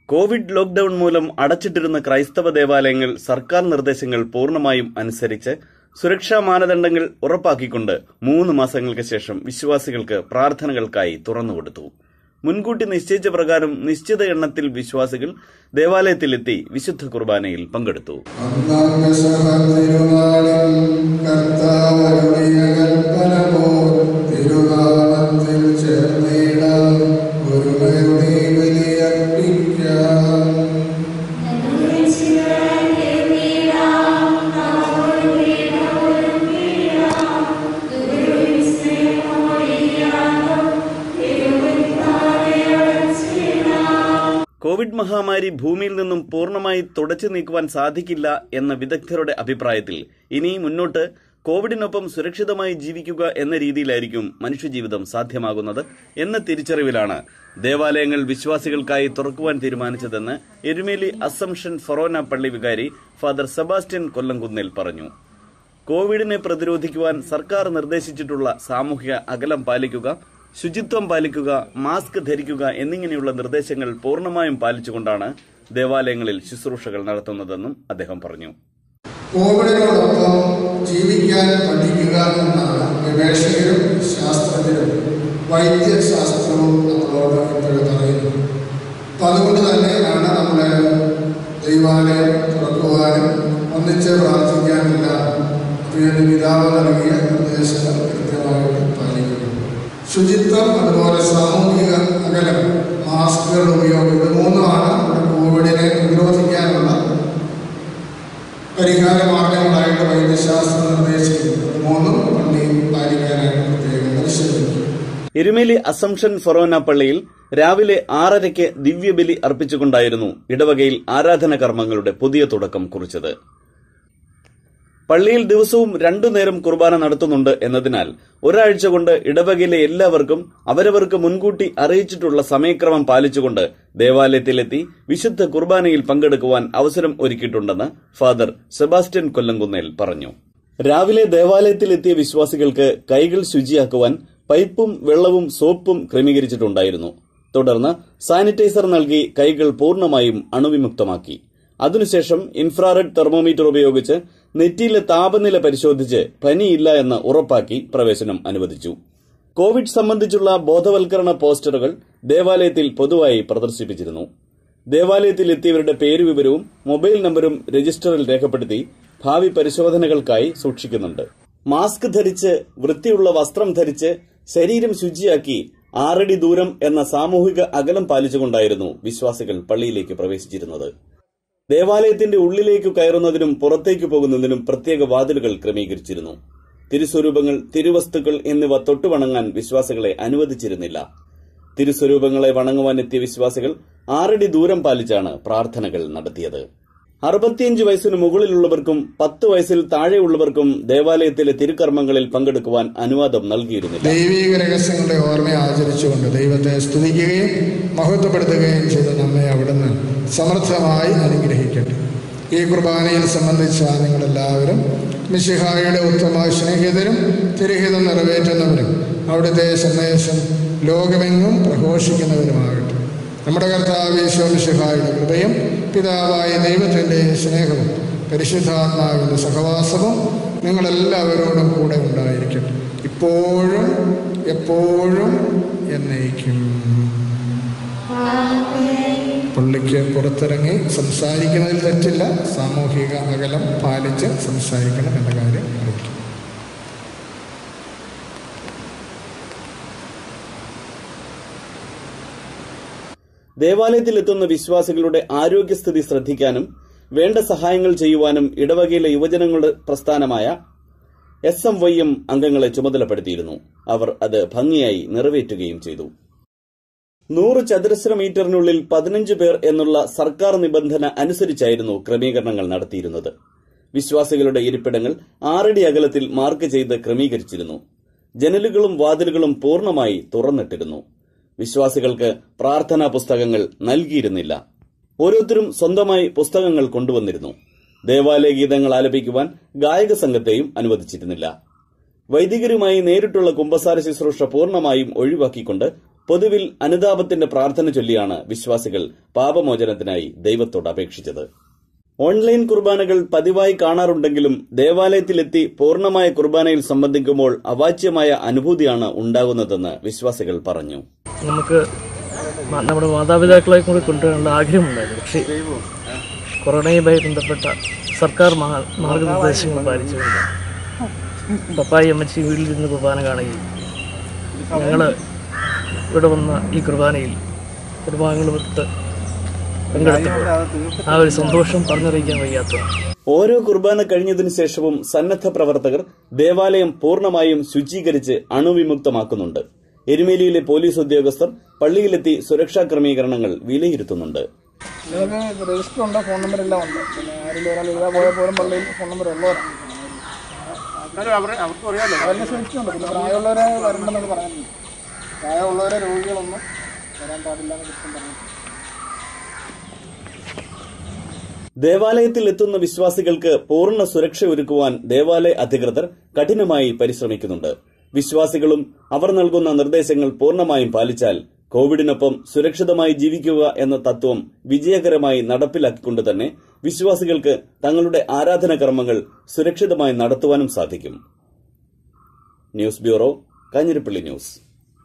Covid lockdown മൂലം അടച്ചിട്ടിരുന്ന ക്രൈസ്തവ ദേവാലയങ്ങൾ സർക്കാർ നിർദ്ദേശങ്ങൾ പൂർണ്ണമായും അനുസരിച്ച് സുരക്ഷാ മാനദണ്ഡങ്ങൾ ഉറപ്പാക്കിക്കൊണ്ട് മൂന്ന് മാസങ്ങൾക്ക് ശേഷം വിശ്വാസികൾക്ക് പ്രാർത്ഥനകൾക്കായി തുറന്നുകൊടുത്തു മുൻകൂട്ടി നിശ്ചയിച്ച പ്രകാരം നിശ്ചിത എണ്ണത്തിൽ വിശ്വാസികൾ ദേവാലയത്തിലെത്തി വിശുദ്ധ കുർബാനയിൽ പങ്കെടുത്തു ഒന്നാം തിരുനാളിൽ കർത്താവരുളിയ കൽപ്പന പോൽ തിരുനാമത്തിൽ ചേർന്നിടാം ഒരുമയുടെ ബലിയർപ്പിക്കാം കോവിഡ് മഹാമാരി ഭൂമിയിൽ നിന്നും പൂർണ്ണമായി തുടച്ചു നീക്കുവാൻ സാധിക്കില്ല എന്ന വിദഗ്ധരുടെ അഭിപ്രായത്തിൽ ഇനി മുന്നോട്ട് കോവിഡിനൊപ്പം സുരക്ഷിതമായി ജീവിക്കുക എന്ന രീതിയിലായിരിക്കും മനുഷ്യജീവിതം സാധ്യമാകുന്നത് എന്ന തിരിച്ചറിവിലാണ് ദേവാലയങ്ങൾ വിശ്വാസികൾക്കായി തുറക്കുവാൻ തീരുമാനിച്ചതെന്ന് എരുമേലി അസംഷൻ ഫൊറോന പള്ളി വികാരി ഫാദർ സെബാസ്റ്റ്യൻ കൊല്ലംകുന്നിൽ പറഞ്ഞു കോവിഡിനെ പ്രതിരോധിക്കുവാൻ സർക്കാർ നിർദ്ദേശിച്ചിട്ടുള്ള സാമൂഹിക അകലം പാലിക്കുക ശുചിത്വം പാലിക്കുക മാസ്ക് ധരിക്കുക എന്നിങ്ങനെയുള്ള നിർദ്ദേശങ്ങൾ പൂർണ്ണമായും പാലിച്ചുകൊണ്ടാണ് ദേവാലയങ്ങളിൽ ശുശ്രൂഷകൾ നടത്തുന്നതെന്നും അദ്ദേഹം പറഞ്ഞു കോവിഡിനോടൊപ്പം ജീവിക്കാൻ പഠിക്കുക എന്നാണ് ഗവേഷകരും ശാസ്ത്രജ്ഞരും വൈദ്യശാസ്ത്രവും നമ്മളോട് ഇപ്പോഴും പറയുന്നത് അപ്പം അതുകൊണ്ട് തന്നെയാണ് നമ്മൾ ദൈവാലയം തുറക്കുവാനും ഒന്നിച്ച് പ്രാർത്ഥിക്കാനെല്ലാം അതിന് പിതാവ് നൽകിയ നിർദ്ദേശങ്ങൾ കൃത്യമായിട്ട് പാലിക്കുന്നു ശുചിത്വം അതുപോലെ സാമൂഹിക അകലം മാസ്കുകളുടെ ഉപയോഗം ഇത് മൂന്നുമാണ് നമ്മുടെ കോവിഡിനെ പ്രതിരോധിക്കാനുള്ള പരിഹാര മാർഗങ്ങളായിട്ട് വൈദ്യശാസ്ത്രം നിർദ്ദേശിക്കുന്നത് ഇത് മൂന്നും പള്ളി പാലിക്കാനായിട്ട് പ്രത്യേകം പരിശീലിക്കും എരുമേലി അസംഷൻ ഫൊറോന പള്ളിയിൽ രാവിലെ ആറരയ്ക്ക് ദിവ്യബലി അർപ്പിച്ചുകൊണ്ടായിരുന്നു ഇടവകയിൽ ആരാധന കർമ്മങ്ങളുടെ പുതിയ തുടക്കം കുറിച്ചത് പള്ളിയിൽ ദിവസവും രണ്ടു നേരം കുർബാന നടത്തുന്നുണ്ട് എന്നതിനാൽ ഒരാഴ്ച കൊണ്ട് ഇടവകയിലെ എല്ലാവർക്കും അവരവർക്ക് മുൻകൂട്ടി അറിയിച്ചിട്ടുള്ള സമയക്രമം പാലിച്ചുകൊണ്ട് ദേവാലയത്തിലെത്തി വിശുദ്ധ കുർബാനയിൽ പങ്കെടുക്കുവാൻ അവസരം ഒരുക്കിയിട്ടുണ്ടെന്ന് ഫാദർ സെബാസ്റ്റ്യൻ കൊല്ലംകുന്നേൽ പറഞ്ഞു രാവിലെ ദേവാലയത്തിലെത്തിയ വിശ്വാസികൾക്ക് കൈകൾ ശുചിയാക്കുവാൻ പൈപ്പും വെള്ളവും സോപ്പും ക്രമീകരിച്ചിട്ടുണ്ടായിരുന്നു തുടർന്ന് സാനിറ്റൈസർ നൽകി കൈകൾ പൂർണ്ണമായും അണുവിമുക്തമാക്കി അതിനുശേഷം ഇൻഫ്രാറെഡ് തെർമോമീറ്റർ ഉപയോഗിച്ച് നെറ്റിയിലെ താപനില പരിശോധിച്ച് പനിയില്ല എന്ന് ഉറപ്പാക്കി പ്രവേശനം അനുവദിച്ചു കോവിഡ് സംബന്ധിച്ചുള്ള ബോധവൽക്കരണ പോസ്റ്ററുകൾ ദേവാലയത്തിൽ പൊതുവായി പ്രദർശിപ്പിച്ചിരുന്നു ദേവാലയത്തിൽ എത്തിയവരുടെ പേരുവിവരവും മൊബൈൽ നമ്പരും രജിസ്റ്ററിൽ രേഖപ്പെടുത്തി ഭാവി പരിശോധനകൾക്കായി സൂക്ഷിക്കുന്നുണ്ട് മാസ്ക് ധരിച്ച് വൃത്തിയുള്ള വസ്ത്രം ധരിച്ച് ശരീരം ശുചിയാക്കി ആറടി ദൂരം എന്ന സാമൂഹിക അകലം പാലിച്ചുകൊണ്ടായിരുന്നു വിശ്വാസികൾ പള്ളിയിലേക്ക് പ്രവേശിച്ചിരുന്നത് ദേവാലയത്തിന്റെ ഉള്ളിലേക്ക് കയറുന്നതിനും പുറത്തേക്ക് പോകുന്നതിനും പ്രത്യേക വാതിലുകൾ ക്രമീകരിച്ചിരുന്നു തിരുസ്വരൂപങ്ങൾ തിരുവസ്തുക്കൾ എന്നിവ തൊട്ടുവണങ്ങാൻ വിശ്വാസികളെ അനുവദിച്ചിരുന്നില്ല തിരുസ്വരൂപങ്ങളെ വണങ്ങുവാനെത്തിയ വിശ്വാസികൾ ആറടി ദൂരം പാലിച്ചാണ് പ്രാർത്ഥനകൾ നടത്തിയത് അറുപത്തിയഞ്ച് വയസ്സിന് മുകളിലുള്ളവർക്കും പത്ത് വയസ്സിൽ താഴെയുള്ളവർക്കും ദേവാലയത്തിലെ തിരുക്കർമ്മങ്ങളിൽ പങ്കെടുക്കുവാൻ അനുവാദം നൽകിയിരുന്നില്ല ദൈവീക രഹസ്യങ്ങളുടെ ഓർമ്മ ആചരിച്ചുകൊണ്ട് ദൈവത്തെ സ്തുതിക്കുകയും മഹത്വപ്പെടുത്തുകയും ചെയ്ത് നമ്മെ അവിടുന്ന് സമൃദ്ധമായി അനുഗ്രഹിക്കട്ടെ ഈ കുർബാനയിൽ സംബന്ധിച്ച നിങ്ങളെല്ലാവരും മിശിഹായുടെ ഉത്തമ സ്നേഹിതരും തിരഹിതം നിറവേറ്റുന്നവരും അവിടുത്തെ സന്ദേശം ലോകമെങ്ങും പ്രഘോഷിക്കുന്നവരുമാകട്ടെ നമ്മുടെ കർത്താവ് ഈശോ മിശിഹായുടെ കൃപയും പിതാവായ ദൈവത്തിൻ്റെ സ്നേഹവും പരിശുദ്ധാത്മാവിൻ്റെ സഹവാസവും നിങ്ങളെല്ലാവരോടും കൂടെ ഉണ്ടായിരിക്കട്ടെ ഇപ്പോഴും എപ്പോഴും എന്നേക്കും പള്ളിക്ക് പുറത്തിറങ്ങി സംസാരിക്കുന്നതിൽ തെറ്റില്ല സാമൂഹിക അകലം പാലിച്ച് സംസാരിക്കണം എന്ന കാര്യം അറിയിക്കും ദേവാലയത്തിലെത്തുന്ന വിശ്വാസികളുടെ ആരോഗ്യസ്ഥിതി ശ്രദ്ധിക്കാനും വേണ്ട സഹായങ്ങൾ ചെയ്യുവാനും ഇടവകയിലെ യുവജനങ്ങളുടെ പ്രസ്ഥാനമായ എസ് എം വൈ എം അംഗങ്ങളെ ചുമതലപ്പെടുത്തിയിരുന്നു അവർ അത് ഭംഗിയായി നിറവേറ്റുകയും ചെയ്തു നൂറ് ചതുരശ്ര മീറ്ററിനുള്ളിൽ പതിനഞ്ച് പേർ എന്നുള്ള സർക്കാർ നിബന്ധന അനുസരിച്ചായിരുന്നു ക്രമീകരണങ്ങൾ നടത്തിയിരുന്നത് വിശ്വാസികളുടെ ഇരിപ്പിടങ്ങൾ ആറടി അകലത്തിൽ മാർക്ക് ചെയ്ത് ക്രമീകരിച്ചിരുന്നു ജനലുകളും വാതിലുകളും പൂർണ്ണമായി തുറന്നിട്ടിരുന്നു വിശ്വാസികൾക്ക് പ്രാർത്ഥനാ പുസ്തകങ്ങൾ നൽകിയിരുന്നില്ല ഓരോരുത്തരും സ്വന്തമായി പുസ്തകങ്ങൾ കൊണ്ടുവന്നിരുന്നു ദേവാലയ ഗീതങ്ങൾ ആലപിക്കുവാൻ ഗായക സംഘത്തെയും അനുവദിച്ചിരുന്നില്ല വൈദികരുമായി നേരിട്ടുള്ള കുമ്പസാര ശുശ്രൂഷ പൂർണ്ണമായും ഒഴിവാക്കിക്കൊണ്ട് പൊതുവിൽ അനുതാപത്തിന്റെ പ്രാർത്ഥന ചൊല്ലിയാണ് വിശ്വാസികൾ പാപമോചനത്തിനായി ദൈവത്തോട് അപേക്ഷിച്ചത് ഓൺലൈൻ കുർബാനകൾ പതിവായി കാണാറുണ്ടെങ്കിലും ദേവാലയത്തിലെത്തി പൂർണ്ണമായ കുർബാനയിൽ സംബന്ധിക്കുമ്പോൾ അവാച്യമായ അനുഭൂതിയാണ് ഉണ്ടാകുന്നതെന്ന് വിശ്വാസികൾ പറഞ്ഞു നമുക്ക് മ- നമ്മുടെ മാതാപിതാക്കളെ കൂടി കൊണ്ടുവരേണ്ട ആഗ്രഹമുണ്ടായിരുന്നു പക്ഷേ കൊറോണയുമായി ബന്ധപ്പെട്ട സർക്കാർ മാ- മാർഗനിർദ്ദേശങ്ങൾ പാലിച്ചുകൊണ്ട് പപ്പായി അമ്മച്ചി വീട്ടിൽ നിന്ന് കുർബാന കാണുകയും ഞങ്ങൾ ഇവിടെ വന്ന ഈ കുർബാനയിൽ കുർബാനകളുമൊത്ത് പങ്കെടുത്തപ്പോൾ ആ ഒരു സന്തോഷം പറഞ്ഞറിയിക്കാൻ വയ്യാത്തതാണ് ഓരോ കുർബാന കഴിഞ്ഞതിനു ശേഷവും സന്നദ്ധ പ്രവർത്തകർ ദേവാലയം പൂർണ്ണമായും ശുചീകരിച്ച് അണുവിമുക്തമാക്കുന്നുണ്ട് എരുമേലിയിലെ പോലീസ് ഉദ്യോഗസ്ഥർ പള്ളിയിലെത്തി സുരക്ഷാ ക്രമീകരണങ്ങൾ വിലയിരുത്തുന്നുണ്ട് നിങ്ങൾക്ക് രജിസ്റ്റർ ഉണ്ട് ഫോൺ നമ്പർ എല്ലാം ഉണ്ട് പിന്നെ ആരെങ്കിലും ഒരാൾ ഇതാ പോയാൽ പോലും പള്ളിയിൽ ഫോൺ നമ്പർ ഉള്ളവരാണ് അതെല്ലാം ശ്രമിച്ചിട്ടുണ്ട് പിന്നെ പ്രായമുള്ളവരെ വരണ്ടെന്നൊക്കെ പറയുന്നുണ്ട് പ്രായമുള്ളവരെ രോഗികളൊന്നും വരാൻ പാടില്ല എന്ന് കൃത്യം പറഞ്ഞു ദേവാലയത്തിൽ എത്തുന്ന വിശ്വാസികൾക്ക് പൂർണ്ണ സുരക്ഷ ഒരുക്കുവാൻ ദേവാലയ അധികൃതർ കഠിനമായി പരിശ്രമിക്കുന്നുണ്ട് വിശ്വാസികളും അവർ നൽകുന്ന നിർദ്ദേശങ്ങൾ പൂർണ്ണമായും പാലിച്ചാൽ കോവിഡിനൊപ്പം സുരക്ഷിതമായി ജീവിക്കുക എന്ന തത്വം വിജയകരമായി നടപ്പിലാക്കിക്കൊണ്ട് തന്നെ വിശ്വാസികൾക്ക് തങ്ങളുടെ ആരാധന കർമ്മങ്ങൾ സുരക്ഷിതമായി നടത്തുവാനും സാധിക്കും ന്യൂസ് ബ്യൂറോ കാഞ്ഞിരപ്പള്ളി ന്യൂസ്